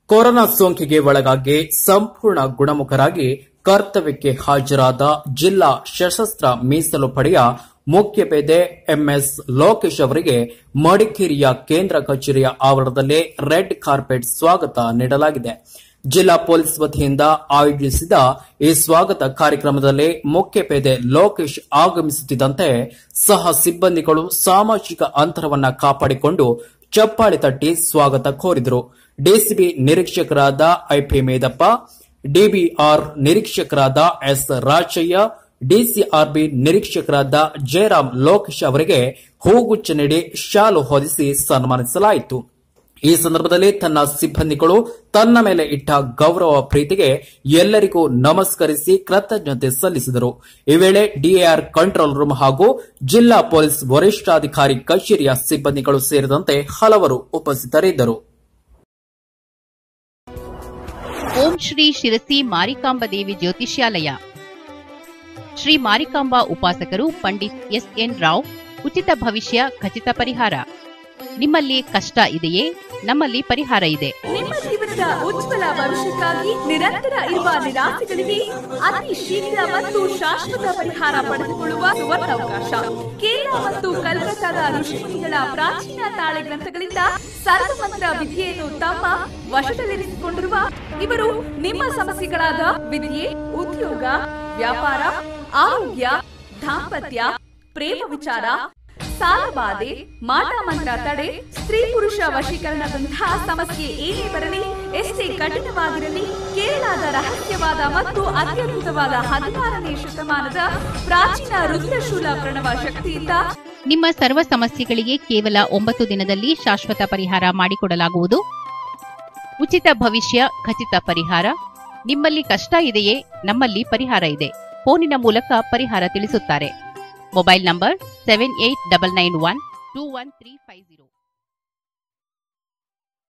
corona ಸೋಂಕಿಗೆ ಒಳಗಾಗಿ ಸಂಪೂರ್ಣ ಗುಣಮುಖರಾಗಿ ಕರ್ತವ್ಯಕ್ಕೆ ಹಾಜರಾದ ಜಿಲ್ಲಾ ಸಶಸ್ತ್ರ ಮೀಸಲು ಪಡೆಯ ಮುಖ್ಯಪೇದೆ ಎಂಎಸ್ ಲೋಕೇಶ್ ಅವರಿಗೆ ಮಡಿಕೇರಿಯ ಕೇಂದ್ರ ಕಚೇರಿಯ ಆವರಣದಲ್ಲಿ ರೆಡ್ ಕಾರ್ಪೆಟ್ ಸ್ವಾಗತ ನೀಡಲಾಗಿದೆ ಜಿಲ್ಲಾ ಪೊಲೀಸ್ ವತಿಯಿಂದ ಆಯೋಜಿಸಿದ ಈ ಸ್ವಾಗತ ಕಾರ್ಯಕ್ರಮದಲ್ಲಿ ಮುಖ್ಯಪೇದೆ ಲೋಕೇಶ್ ಆಗಮಿಸುತ್ತಿದ್ದಂತೆ ಸಹ ಸಿಬ್ಬಂದಿಗಳು ಸಾಮಾಜಿಕ ಅಂತರವನ್ನ ಕಾಪಾಡಿಕೊಂಡು ಚಪ್ಪಾಳೆ ತಟ್ಟಿ ಸ್ವಾಗತ ಕೋರಿದರು ಡಿಸಿಬಿ ನಿರೀಕ್ಷಕರಾದ ಐಪಿ ಮೇದಪ್ಪ ಡಿಬಿಆರ್ ನಿರೀಕ್ಷಕರಾದ ಎಸ್ ರಾಚಯ್ಯ ಡಿಸಿಆರ್ಬಿ ನಿರೀಕ್ಷಕರಾದ ಜಯರಾಮ್ ಲೋಕೇಶ್ ಅವರಿಗೆ ಹೂಗುಚ್ಚ ನೀಡಿ ಶಾಲು ಹೊದಿಸಿ ಸನ್ಮಾನಿಸಲಾಯಿತು ಈ ಸಂದರ್ಭದಲ್ಲಿ ತನ್ನ ಸಿಬ್ಬಂದಿಗಳು ತನ್ನ ಮೇಲೆ ಇಟ್ಟ ಗೌರವ ಪ್ರೀತಿಗೆ ಎಲ್ಲರಿಗೂ ನಮಸ್ಕರಿಸಿ ಕೃತಜ್ಞತೆ ಸಲ್ಲಿಸಿದರು ಈ ವೇಳೆ ಡಿಎಆರ್ ಕಂಟ್ರೋಲ್ ರೂಮ್ ಹಾಗೂ ಜಿಲ್ಲಾ ಪೊಲೀಸ್ ವರಿಷ್ಠಾಧಿಕಾರಿ ಕಚೇರಿಯ ಸಿಬ್ಬಂದಿಗಳು ಸೇರಿದಂತೆ ಹಲವರು ಉಪಸ್ಥಿತರಿದ್ದರು ಓಂ ಶ್ರೀ ಶಿರಸಿ ಮಾರಿಕಾಂಬ ದೇವಿ ಜ್ಯೋತಿಷ್ಯಾಲಯ ಶ್ರೀ ಮಾರಿಕಾಂಬಾ ಉಪಾಸಕರು ಪಂಡಿತ್ ಎಸ್ ಎನ್ ರಾವ್ ಉಚಿತ ಭವಿಷ್ಯ ಖಚಿತ ಪರಿಹಾರ ನಿಮ್ಮಲ್ಲಿ ಕಷ್ಟ ಇದೆಯೇ ನಮ್ಮಲ್ಲಿ ಪರಿಹಾರ ಇದೆ ನಿಮ್ಮ ಜೀವನದ ಉಜ್ವಲ ಭವಿಷ್ಯಕ್ಕಾಗಿ ನಿರಂತರ ಇರುವ ನಿರಾಸೆಗಳಿಗೆ ಅತಿ ಶೀಘ್ರ ಮತ್ತು ಶಾಶ್ವತ ಪರಿಹಾರ ಪಡೆದುಕೊಳ್ಳುವ ಸುವರ್ಣಾವಕಾಶ ಕೇರಳ ಮತ್ತು ಕಲ್ಕತ್ತಾದ ಋಷಿಮುನಿಗಳ ಪ್ರಾಚೀನ ತಾಳೆ ಗ್ರಂಥಗಳಿಂದ ಸರ್ವಮಂತ್ರ ವಿದ್ಯೆಯನ್ನು ತಮ್ಮ ವಶದಲ್ಲಿರಿಸಿಕೊಂಡಿರುವ ಇವರು ನಿಮ್ಮ ಸಮಸ್ಯೆಗಳಾದ ವಿದ್ಯೆ ಉದ್ಯೋಗ ವ್ಯಾಪಾರ ಆರೋಗ್ಯ ದಾಂಪತ್ಯ ಪ್ರೇಮ ವಿಚಾರ ಸಾಲಬಾಧೆ ಮಾಟಮಂತ್ರ ತಡೆ ಸ್ತ್ರೀ ಪುರುಷ ವಶೀಕರಣದಂತಹ ಸಮಸ್ಯೆ ಏನೇ ಬರಲಿ ಎಷ್ಟೇ ಕಠಿಣವಾಗಿರಲಿ ಕೇರಳದ ರಹಸ್ಯವಾದ ಮತ್ತು ಅತ್ಯದ್ಭುತವಾದ ಹದಿನಾರನೇ ಶತಮಾನದ ಪ್ರಾಚೀನ ರುದ್ರಶೂಲ ಪ್ರಣವ ಶಕ್ತಿಯಿಂದ ನಿಮ್ಮ ಸರ್ವ ಸಮಸ್ಯೆಗಳಿಗೆ ಕೇವಲ ಒಂಬತ್ತು ದಿನದಲ್ಲಿ ಶಾಶ್ವತ ಪರಿಹಾರ ಮಾಡಿಕೊಡಲಾಗುವುದು ಉಚಿತ ಭವಿಷ್ಯ ಖಚಿತ ಪರಿಹಾರ ನಿಮ್ಮಲ್ಲಿ ಕಷ್ಟ ಇದೆಯೇ ನಮ್ಮಲ್ಲಿ ಪರಿಹಾರ ಇದೆ ಫೋನಿನ ಮೂಲಕ ಪರಿಹಾರ ತಿಳಿಸುತ್ತಾರೆ mobile number seven eight double nine one two one three five zero